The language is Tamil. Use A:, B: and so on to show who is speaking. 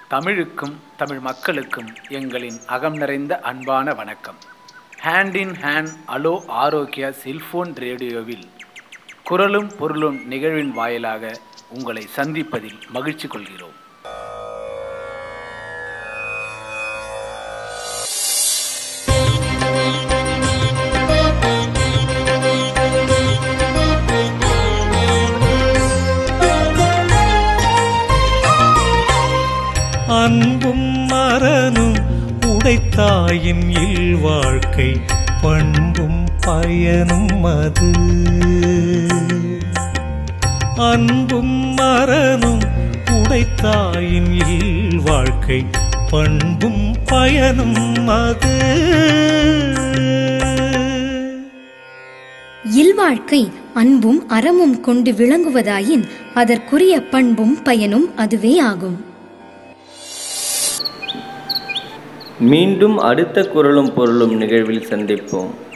A: தமிழுக்கும் தமிழ் மக்களுக்கும் எங்களின் அகம் நிறைந்த அன்பான வணக்கம் hand in hand hello Arogya cellphone ரேடியோவில் குரலும் பொருளும் நிகழ்வின் வாயிலாக உங்களை சந்திப்பதில் மகிழ்ச்சி கொள்கிறோம்
B: அன்பும் மரனும் உடைத்தாயின் இல்வாழ்க்கை பண்பும் பயனும் அது அன்பும் மரனும் உடைத்தாயின் இல்வாழ்க்கை பண்பும் பயனும் அது
C: இல்வாழ்க்கை அன்பும் அறமும் கொண்டு விளங்குவதாயின் அதற்குரிய பண்பும் பயனும் அதுவே ஆகும்
D: மீண்டும் அடுத்த குரலும் பொருளும் நிகழ்வில் சந்திப்போம்